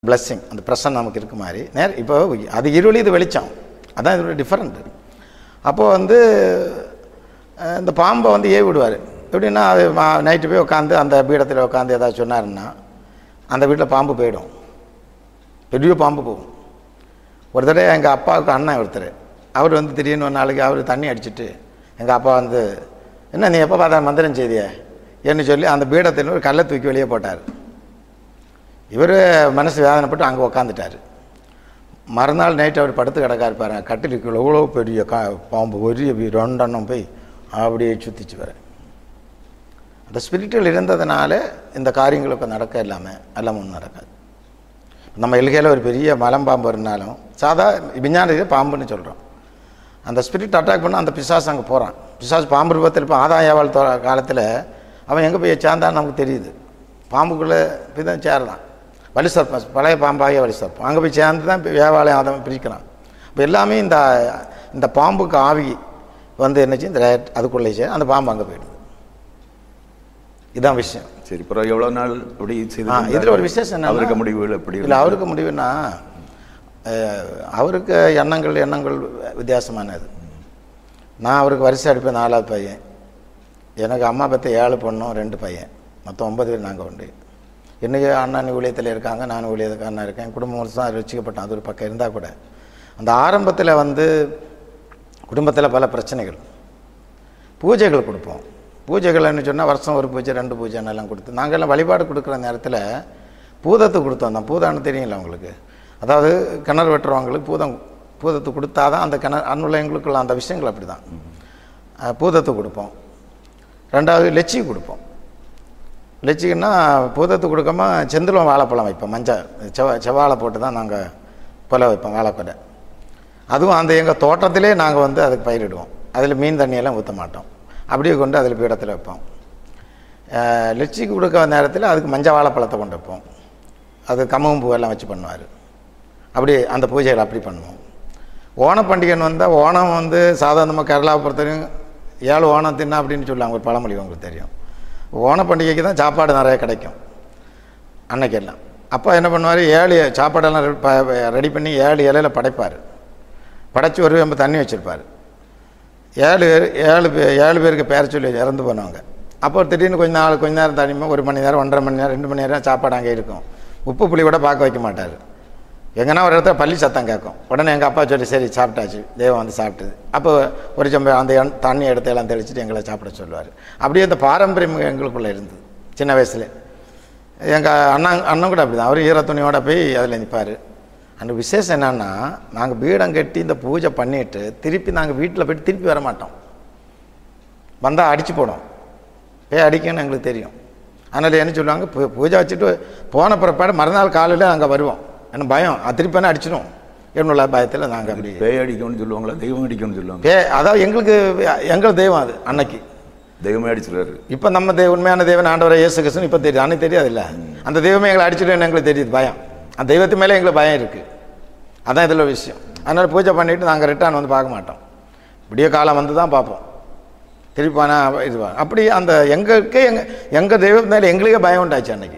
Blessing அந்த பிரசன் நமக்கு இருக்க மாதிரி நேர் இப்போ அது இருளி இது வெளிச்சம் அதான் இதோட டிஃப்ரெண்ட் அப்போது வந்து அஹ், இந்த பாம்பை வந்து ஏவி விடுவார் எப்படின்னா அது நைட்டு போய் உட்காந்து அந்த பீடத்தில் உட்காந்து ஏதாவது சொன்னாருன்னா அந்த வீட்டில் பாம்பு போயிடும் பெரிய பாம்பு போகும் ஒரு தடவை எங்கள் அப்பாவுக்கு அண்ணன் ஒருத்தர் அவர் வந்து திடீர்னு ஒரு நாளைக்கு அவர் தண்ணி அடிச்சிட்டு எங்கள் அப்பா வந்து என்ன நீ எப்போ பார்த்தா மந்திரம் செய்திய என்று சொல்லி அந்த பீடத்தில் ஒரு கல்லை தூக்கி வெளியே போட்டார் இவர் மனசு வேதனைப்பட்டு அங்கே உக்காந்துட்டார் மறுநாள் நைட்டு அவர் படுத்து கிடக்காரு பாருங்க கட்டிலுக்குள்ள எவ்வளோ பெரிய கா பாம்பு ஒரு ரெண்டெண்ணம் போய் அப்படியே சுற்றிச்சு வர அந்த ஸ்பிரிட்டில் இருந்ததுனால இந்த காரியங்களுக்கு நடக்க இல்லாமல் எல்லாம் ஒன்றும் நடக்காது நம்ம எல்கையில் ஒரு பெரிய மலம்பாம்பு இருந்தாலும் சாதா விஞ்ஞானத்துக்கு பாம்புன்னு சொல்கிறோம் அந்த ஸ்பிரிட் அட்டாக் பண்ண அந்த பிசாசு அங்கே போகிறான் பிசாசு பாம்பு ரூபத்தில் இப்போ ஆதாயவாள் காலத்தில் அவன் எங்கே போய் சேர்ந்தான்னு நமக்கு தெரியுது பாம்புக்குள்ளே போய் தான் சேரலாம் வலி சர்ப்பம் பழைய பாம்பாகிய வலி சர்ப்பம் அங்கே போய் சேர்ந்து தான் இப்போ வியாபாரம் அதை பிரிக்கிறான் இப்போ எல்லாமே இந்த இந்த பாம்புக்கு ஆவி வந்து என்னச்சு இந்த ரேட் அதுக்குள்ளே சே அந்த பாம்பு அங்கே போயிடுது இதுதான் விஷயம் சரி பிறகு எவ்வளவு நாள் இப்படி செய்து ஆ, வந்தார்? இதுல ஒரு விசேஷம் என்னன்னா- அவருக்கு முடிவுகள் எப்படி இல்லை அவருக்கு முடிவுன்னா அஹ், அவருக்கு எண்ணங்கள் எண்ணங்கள் வித்தியாசமானது நான் அவருக்கு வரிசை அடிப்பேன் நாலாவது பையன் எனக்கு அம்மா பற்றி ஏழு பொண்ணும் ரெண்டு பையன் மொத்தம் ஒன்பது பேர் நாங்கள் உண்டு இன்றைக்கி அண்ணன் ஊழியத்தில் இருக்காங்க நான் ஊழியத்துக்காரனாக இருக்கேன் குடும்பம் முழுசும் ரசிக்கப்பட்டேன் அது ஒரு பக்கம் இருந்தால் கூட அந்த ஆரம்பத்தில் வந்து குடும்பத்தில் பல பிரச்சனைகள் பூஜைகள் கொடுப்போம் பூஜைகள்னு சொன்னால் வருஷம் ஒரு பூஜை ரெண்டு பூஜைன்னு எல்லாம் கொடுத்து நாங்கள்லாம் வழிபாடு கொடுக்குற நேரத்தில் பூதத்தை கொடுத்தோம் தான் பூதான்னு தெரியல உங்களுக்கு அதாவது கிணறு வெட்டுறவங்களுக்கு பூதம் பூதத்தை கொடுத்தா தான் அந்த கிணறு அன்னுள்ளவங்களுக்குள்ள அந்த விஷயங்கள் அப்படி தான் பூதத்தை கொடுப்போம் ரெண்டாவது லெச்சி கொடுப்போம் லெச்சிக்குன்னா பூதத்தை கொடுக்காம செந்துளம் வாழைப்பழம் வைப்போம் மஞ்சள் செவ செவ்வாழை போட்டு தான் நாங்கள் கொலை வைப்போம் வாழைக்கொலை அதுவும் அந்த எங்கள் தோட்டத்திலே நாங்கள் வந்து அதுக்கு பயிரிடுவோம் அதில் மீன் தண்ணியெல்லாம் ஊற்ற மாட்டோம் அப்படியே கொண்டு அதில் பீடத்தில் வைப்போம் அஹ், லெச்சிக்கு கொடுக்க நேரத்தில் அதுக்கு மஞ்சள் வாழைப்பழத்தை கொண்டு வைப்போம் அது கம்மவும் பூவெல்லாம் வச்சு பண்ணுவார் அப்படி அந்த பூஜைகள் அப்படி பண்ணுவோம் ஓணம் பண்டிகைன்னு வந்தால் ஓணம் வந்து சாதாரணமாக கேரளாவை பொறுத்தவரையும் ஏழு ஓணம் தின்னா அப்படின்னு சொல்லுவாங்க ஒரு பழமொழி உங்களுக்கு தெரியும் ஓண பண்டிகைக்கு தான் சாப்பாடு நிறைய கிடைக்கும் அன்னைக்கெல்லாம் அப்போ என்ன பண்ணுவார் ஏழு சாப்பாடெல்லாம் ரெ- ப- ரெடி பண்ணி ஏழு இலையில படைப்பார் படைச்சி ஒரு வெம்பு தண்ணி வச்சுருப்பார் ஏழு பேர் ஏழு பேர் ஏழு பேருக்கு பேர் சொல்லி இறந்து போனவங்க அப்போ திடீர்னு கொஞ்ச நாள் கொஞ்ச நேரம் தனியுமா ஒரு மணி நேரம் ஒன்றரை மணி நேரம் ரெண்டு மணி நேரம் சாப்பாடு அங்கே இருக்கும் உப்பு புளி கூட பார்க்க வைக்க மாட்டார் எங்கன்னா ஒரு இடத்துல பள்ளி சத்தம் கேட்கும் உடனே எங்கள் அப்பா சொல்லி சரி சாப்பிட்டாச்சு தெய்வம் வந்து சாப்பிட்டது அப்போ ஒரு சம்பளம் அந்த எண்- தண்ணி எடுத்து எல்லாம் தெளிச்சுட்டு எங்களை சாப்பிட சொல்லுவார் அப்படியே இந்த பாரம்பரியம் எங்களுக்குள்ளே இருந்தது சின்ன வயசில் எங்கள் அண்ணன் அண்ணன் கூட அப்படி தான் அவர் ஈர துணியோட போய் அதில் நிற்பார் அந்த விசேஷம் என்னன்னா நாங்கள் பீடம் கட்டி இந்த பூஜை பண்ணிட்டு திருப்பி நாங்கள் வீட்டில் போயிட்டு திருப்பி வர மாட்டோம் வந்தால் அடிச்சு போடும் போய் அடிக்கணும்னு எங்களுக்கு தெரியும் அதனால் என்ன சொல்லுவாங்க பூ- பூஜை வச்சுட்டு போன பிறப்பாடு மறுநாள் காலையில் அங்கே வருவோம் என்ன பயம் அது திருப்பி வேணா அடிச்சிடும் என்னுள்ள பயத்தில் நாங்கள் அப்படி பேய் அடிக்கணும்னு சொல்லுவாங்களா தெய்வம் அடிக்கணும்னு சொல்லுவாங்க பே அதாவது எங்களுக்கு எங்கள் தெய்வம் அது அன்னைக்கு தெய்வமே அடிச்சிருக்காரு இப்போ நம்ம தெய்வம் உண்மையான தெய்வம் ஆண்டவரை இயேசு கிறிஸ்துன்னு இப்போ தெரியுது அன்னைக்கு தெரியாது இல்லை அந்த தெய்வமே எங்களை அடிச்சிடுன்னு எங்களுக்கு தெரியுது பயம் அந்த தெய்வத்து மேலே எங்களுக்கு பயம் இருக்குது அதான் இதில் விஷயம் அதனால் பூஜை பண்ணிவிட்டு நாங்கள் ரிட்டர்ன் வந்து பார்க்க மாட்டோம் விடிய காலம் வந்து தான் பார்ப்போம் திருப்பானா இது அப்படி அந்த எங்களுக்கே எங்கள் எங்கள் தெய்வத்து மேலே எங்களுக்கே பயம் உண்டாச்சு அன்னைக்கு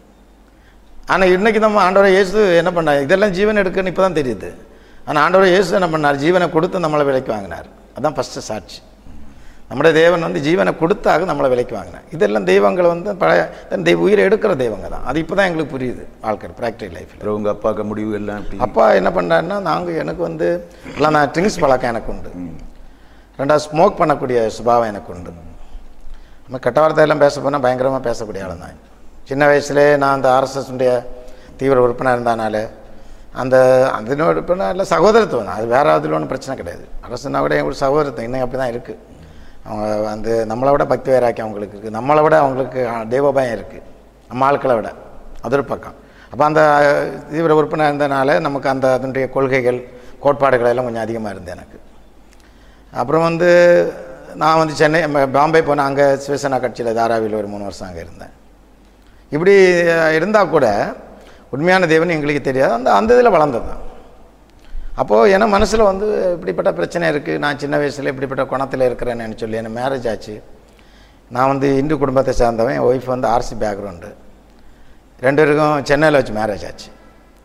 ஆனால் இன்னைக்கு நம்ம ஆண்டவரை இயேசு என்ன பண்ணார் இதெல்லாம் ஜீவன் எடுக்குன்னு இப்போ தான் தெரியுது ஆனால் ஆண்டவரை இயேசு என்ன பண்ணார் ஜீவனை கொடுத்து நம்மளை விலைக்கு வாங்கினார் அதான் ஃபஸ்ட்டு சாட்சி நம்முடைய தேவன் வந்து ஜீவனை கொடுத்தாக நம்மளை விலைக்கு வாங்கினார் இதெல்லாம் தெய்வங்கள் வந்து பழைய தன் தெய்வ உயிரை எடுக்கிற தெய்வங்க தான் அது இப்போ தான் எங்களுக்கு புரியுது வாழ்க்கை ப்ராக்டிகல் லைஃப்பில் அப்புறம் உங்க அப்பாக்கு முடிவு எல்லாம் எப்படி அப்பா என்ன பண்ணாருன்னா நாங்கள் எனக்கு வந்து எல்லாம் நான் ட்ரிங்க்ஸ் பழக்கம் எனக்கு உண்டு ரெண்டாவது ஸ்மோக் பண்ணக்கூடிய சுபாவம் எனக்கு உண்டு நம்ம கெட்ட வார்த்தையெல்லாம் பேச போனால் பயங்கரமாக பேசக்கூடிய ஆள் தான் சின்ன வயசுலே நான் அந்த RSS உடைய தீவிர உறுப்பினர் இருந்தனால அந்த அதனோட உறுப்பினர் இல்லை சகோதரத்துவம் தான் அது வேற அதில் ஒன்றும் பிரச்சனை கிடையாது அரசுனா கூட எங்களுக்கு சகோதரத்துவம் இன்னும் அப்படி தான் இருக்குது அவங்க வந்து நம்மளை விட பக்தி வேறாக்கி அவங்களுக்கு இருக்குது நம்மளை விட அவங்களுக்கு ஆ, தெய்வபயம் இருக்குது நம்ம ஆட்களை விட அது ஒரு பக்கம் அப்போ அந்த தீவிர உறுப்பினர் இருந்தனால நமக்கு அந்த அதனுடைய கொள்கைகள் கோட்பாடுகள் எல்லாம் கொஞ்சம் அதிகமாக இருந்தது எனக்கு அப்புறம் வந்து நான் வந்து சென்னை ம- பாம்பே போனேன் அங்கே சிவசேனா கட்சியில் தாராவியில் ஒரு மூணு வருஷம் அங்கே இருந்தேன் இப்படி இருந்தால் கூட உண்மையான தேவன் எங்களுக்கு தெரியாது அந்த அந்த இதில் வளர்ந்தது தான் அப்போது என மனசில் வந்து இப்படிப்பட்ட பிரச்சனை இருக்குது நான் சின்ன வயசில் இப்படிப்பட்ட குணத்தில் இருக்கிறேன்னு சொல்லி எனக்கு மேரேஜ் ஆச்சு நான் வந்து இந்து குடும்பத்தை சார்ந்தவன் என் ஒய்ஃப் வந்து ஆர்சி பேக்ரவுண்டு ரெண்டு பேருக்கும் சென்னையில் வச்சு மேரேஜ் ஆச்சு